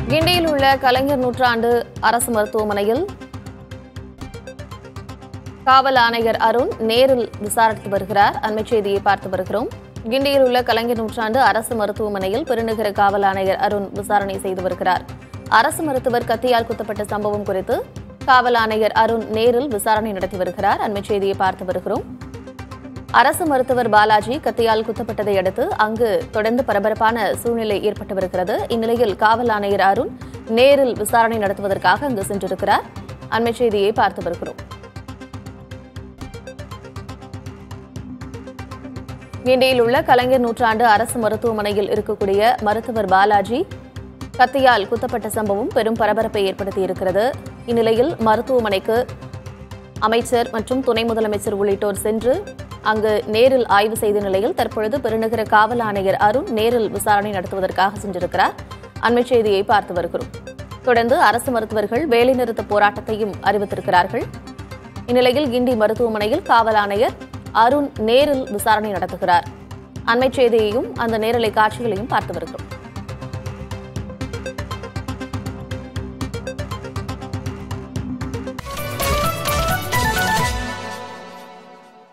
கிண்டியில் உள்ள கலைஞர் நூற்றாண்டு அரசு மருத்துவமனையில் காவல் ஆணையர் அருண் நேரில் விசாரித்து வருகிறார் அண்மைச் செய்தியை பார்த்து வருகிறோம் கிண்டியில் உள்ள கலைஞர் நூற்றாண்டு அரசு மருத்துவமனையில் பெருநகர காவல் ஆணையர் அருண் விசாரணை செய்து வருகிறார் அரசு மருத்துவர் கத்தியால் குத்தப்பட்ட சம்பவம் குறித்து காவல் ஆணையர் அருண் நேரில் விசாரணை நடத்தி வருகிறார் அண்மைச் செய்தியை பார்த்து வருகிறோம் அரசு மருத்துவர் பாலாஜி கத்தியால் குத்தப்பட்டதை அடுத்து அங்கு தொடர்ந்து பரபரப்பான சூழ்நிலை ஏற்பட்டு வருகிறது இந்நிலையில் காவல் ஆணையர் அருண் நேரில் விசாரணை நடத்துவதற்காக அங்கு சென்றிருக்கிறார் அண்மைச் செய்தியை பார்த்து வருகிறோம் கிண்டியில் உள்ள கலைஞர் நூற்றாண்டு அரசு மருத்துவமனையில் இருக்கக்கூடிய மருத்துவர் பாலாஜி கத்தியால் குத்தப்பட்ட சம்பவம் பெரும் பரபரப்பை ஏற்படுத்தியிருக்கிறது இந்நிலையில் மருத்துவமனைக்கு அமைச்சர் மற்றும் துணை முதலமைச்சர் உள்ளிட்டோர் சென்று அங்கு நேரில் ஆய்வு செய்த நிலையில் தற்பொழுது பெருநகர காவல் ஆணையர் அருண் நேரில் விசாரணை நடத்துவதற்காக சென்றிருக்கிறார் அண்மைச் செய்தியை பார்த்து வருகிறோம் தொடர்ந்து அரசு மருத்துவர்கள் வேலைநிறுத்த போராட்டத்தையும் அறிவித்திருக்கிறார்கள் இந்நிலையில் கிண்டி மருத்துவமனையில் காவல் ஆணையர் அருண் நேரில் விசாரணை நடத்துகிறார் அண்மைச் செய்தியையும் அந்த நேரலை காட்சிகளையும் பார்த்து வருகிறோம்